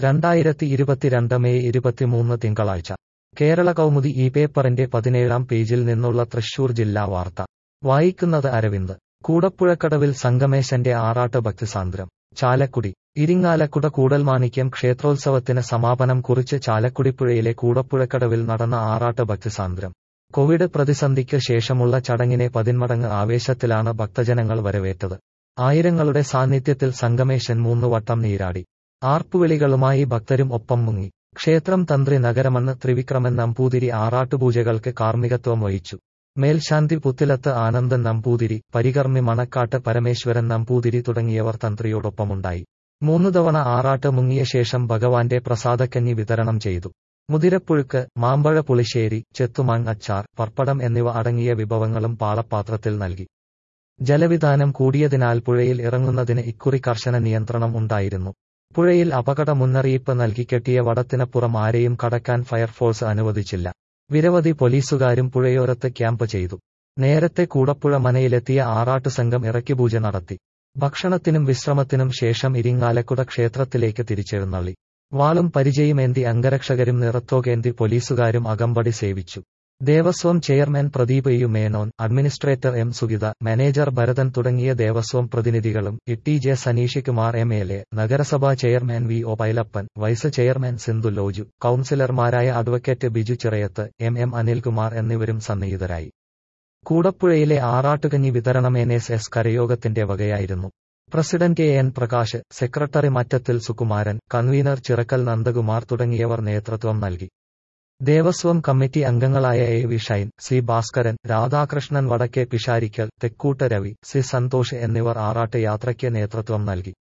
രണ്ടായിരത്തി ഇരുപത്തിരണ്ട് മെയ് ഇരുപത്തിമൂന്ന് തിങ്കളാഴ്ച കേരള കൗമുദി ഈ പേപ്പറിന്റെ പതിനേഴാം പേജിൽ നിന്നുള്ള തൃശൂർ ജില്ലാ വാർത്ത വായിക്കുന്നത് അരവിന്ദ് കൂടപ്പുഴക്കടവിൽ സംഗമേശന്റെ ആറാട്ട് ഭക്തിസാന്ദ്രം ചാലക്കുടി ഇരിങ്ങാലക്കുട കൂടൽമാണിക്യം ക്ഷേത്രോത്സവത്തിന് സമാപനം കുറിച്ച് ചാലക്കുടിപ്പുഴയിലെ കൂടപ്പുഴക്കടവിൽ നടന്ന ആറാട്ട് ഭക്തിസാന്ദ്രം കോവിഡ് പ്രതിസന്ധിക്ക് ശേഷമുള്ള ചടങ്ങിനെ പതിന്മടങ്ങ് ആവേശത്തിലാണ് ഭക്തജനങ്ങൾ വരവേറ്റത് ആയിരങ്ങളുടെ സാന്നിധ്യത്തിൽ സംഗമേശൻ മൂന്നുവട്ടം നീരാടി ആർപ്പുവിളികളുമായി ഭക്തരും ഒപ്പം മുങ്ങി ക്ഷേത്രം തന്ത്രി നഗരമണ്ണ് ത്രിവിക്രമൻ നമ്പൂതിരി ആറാട്ടുപൂജകൾക്ക് കാർമ്മികത്വം വഹിച്ചു മേൽശാന്തി പുത്തിലത്ത് ആനന്ദൻ നമ്പൂതിരി പരികർമ്മി മണക്കാട്ട് പരമേശ്വരൻ നമ്പൂതിരി തുടങ്ങിയവർ തന്ത്രിയോടൊപ്പമുണ്ടായി മൂന്നു തവണ ആറാട്ട് മുങ്ങിയ ശേഷം ഭഗവാന്റെ പ്രസാദക്കഞ്ഞി വിതരണം ചെയ്തു മുതിരപ്പുഴുക്ക് മാമ്പഴ പുളിശ്ശേരി ചെത്തുമാങ് അച്ചാർ പർപ്പടം എന്നിവ അടങ്ങിയ വിഭവങ്ങളും പാളപ്പാത്രത്തിൽ നൽകി ജലവിധാനം കൂടിയതിനാൽ പുഴയിൽ ഇറങ്ങുന്നതിന് ഇക്കുറി കർശന നിയന്ത്രണം ഉണ്ടായിരുന്നു പുഴയിൽ അപകട മുന്നറിയിപ്പ് നൽകി കെട്ടിയ വടത്തിനപ്പുറം ആരെയും കടക്കാൻ ഫയർഫോഴ്സ് അനുവദിച്ചില്ല നിരവധി പോലീസുകാരും പുഴയോരത്ത് ക്യാമ്പ് ചെയ്തു നേരത്തെ കൂടപ്പുഴ മനയിലെത്തിയ ആറാട്ട് സംഘം ഇറക്കിപൂജ നടത്തി ഭക്ഷണത്തിനും വിശ്രമത്തിനും ശേഷം ഇരിങ്ങാലക്കുട ക്ഷേത്രത്തിലേക്ക് തിരിച്ചെഴുന്നള്ളി വാളും പരിചയമേന്തി അംഗരക്ഷകരും നിറത്തോകേന്തി പോലീസുകാരും അകമ്പടി സേവിച്ചു Devaswom chairman Pradeep U Menon administrator M Sugitha manager Bharathan തുടങ്ങിയ ദേവസ്വം പ്രതിനിധികളും ഇട്ടി J Saneesh Kumar M L A നഗരസഭാ chairman V O Pailappan vice chairman Sindhu Loju കൌൺസിലർമാരായ advocate Biju Chirayath M M Anilkumar എന്നിവരും സന്നിഹിതരായി കൂടപ്പുഴയിലെ ആറാട്ടുകഞ്ഞി വിതരണം എൻ എസ് എസ് കരയോഗത്തിന്റെ വകയായിരുന്നു president A N Prakash secretary Mattathil Sukumaran convener Chirakkal Nandakumar തുടങ്ങിയവർ നേതൃത്വം നൽകി ദേവസ്വം കമ്മിറ്റി അംഗങ്ങളായ A V Shine C Bhaskaran Radhakrishnan Vadakke Pisharikkal Thekkoot Ravi C Santhosh എന്നിവർ ആറാട്ട് യാത്രയ്ക്ക് നേതൃത്വം നൽകി